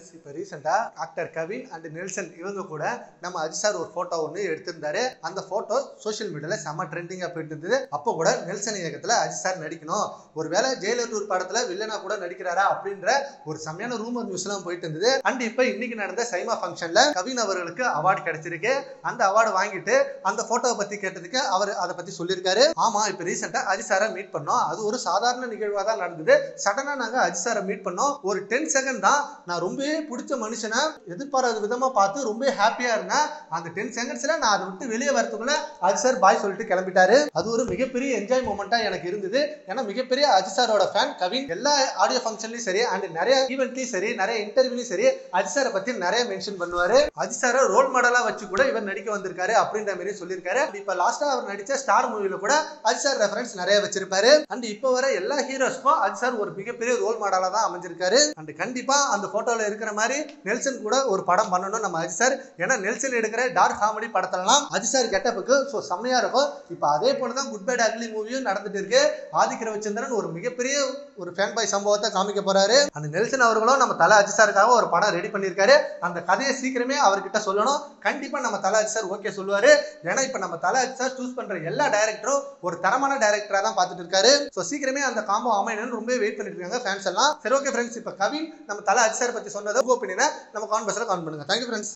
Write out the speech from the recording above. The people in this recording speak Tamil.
ஃப்ரெண்ட்ஸ் இப்போ ரீசெண்டாக ஆக்டர் கவின் அண்ட் நெல்சன் இவங்க கூட நம்ம அஜித் சார் ஒரு ஃபோட்டோ ஒன்று எடுத்திருந்தாரு அந்த ஃபோட்டோ சோஷியல் மீடியாவில் செம்ம ட்ரெண்டிங்காக போயிட்டு இருந்தது அப்போ கூட நெல்சன் இயக்கத்தில் அஜித் சார் நடிக்கணும் ஒருவேளை ஜெயிலர் டூர் படத்தில் வில்லனா கூட நடிக்கிறாரா அப்படின்ற ஒரு செம்மையான ரூமர் நியூஸ்லாம் போயிட்டு இருந்தது அண்ட் இப்போ இன்னைக்கு நடந்த சைமா ஃபங்க்ஷனில் கவின் அவர்களுக்கு அவார்டு கிடைச்சிருக்கு அந்த அவார்டு வாங்கிட்டு அந்த ஃபோட்டோவை பற்றி கேட்டதுக்கு அவர் அதை பற்றி சொல்லியிருக்காரு ஆமாம் இப்போ ரீசெண்டாக அஜித் சாரை மீட் பண்ணோம் அது ஒரு சாதாரண நிகழ்வாக தான் நடந்தது சடனாக நாங்கள் அஜித் சாரை மீட் பண்ணோம் ஒரு டென் செகண்ட் தான் நான் ரொம்பவே பிடிச்ச மனுஷனை எதிர்பாராத விதமாக பார்த்து ரொம்ப ஹாப்பியாக இருந்தேன் அந்த டென் செகண்ட்ஸில் நான் அதை விட்டு வெளியே வரதுக்குள்ள அஜித் சார் பாய் சொல்லிட்டு கிளம்பிட்டாரு அது ஒரு மிகப்பெரிய என்ஜாய் மூமெண்ட்டாக எனக்கு இருந்தது ஏன்னா மிகப்பெரிய அஜித் சாரோட ஃபேன் கவின் எல்லா ஆடியோ ஃபங்க்ஷன்லையும் சரி அண்ட் நிறைய ஈவெண்ட்லையும் சரி நிறைய இன்டர்வியூலையும் சரி அஜித் சாரை பற்றி நிறைய மென்ஷன் பண்ணுவார் அஜித் சாரை ரோல் மாடலாக வச்சு கூட இவர் நடிக்க வந்திருக்காரு அப்படின்ற மாதிரி சொல்லியிருக்காரு இப்போ லாஸ்ட்டாக அவர் நடித்த ஸ்டார் மூவியில் கூட அஜித் சார் ரெஃபரன்ஸ் நிறைய வச்சிருப்பாரு அண்ட் இப்போ வர எல்லா ஹீரோஸ்க்கும் அஜித் சார் ஒரு மிகப்பெரிய ரோல் மாடலாக தான் அமைஞ்சிருக்காரு அண்ட் கண்டிப்பாக அந்த ஃபோட்டோவில் இருக்கிற மாதிரி நெல்சன் கூட ஒரு படம் பண்ணணும் நம்ம அஜித் சார் ஏன்னா நெல்சன் எடுக்கிற டார்க் காமெடி படத்துலலாம் அஜித் சார் கெட்டப்புக்கு ஸோ செம்மையாக இருக்கும் இப்போ அதே போல தான் குட் பேட் அக்லி மூவியும் நடந்துட்டு இருக்கு ஆதிக்க ரவிச்சந்திரன் ஒரு மிகப்பெரிய ஒரு ஃபேன் பாய் சம்பவத்தை காமிக்க போறாரு அந்த நெல்சன் அவர்களும் நம்ம தலை அஜித் சாருக்காக ஒரு படம் ரெடி பண்ணியிருக்காரு அந்த கதையை சீக்கிரமே அவர்கிட்ட சொல்லணும் கண்டிப்பாக நம்ம தலை அஜித் சார் ஓகே சொல்லுவாரு ஏன்னா இப்போ நம்ம தலை அஜித் சார் சூஸ் பண்ற எல்லா டைரக்டரும் ஒரு தரமான டைரக்டரா தான் பார்த்துட்டு இருக்காரு ஸோ சீக்கிரமே அந்த காம்போ அமையணும்னு ரொம்ப வெயிட் பண்ணிட்டு இருக்காங்க ஃபேன்ஸ் எல்லாம் சரி ஓகே ஃப்ரெண்ட்ஸ் இப்போ கவின் நம்ம தலை அஜித் சார் பத்தி சொன்னதை ஒப்பீனியனை நம்ம கான்பர்ஸில் கான் பண்ணுங்க தேங்க்யூ ஃப்ரெண்ட்ஸ்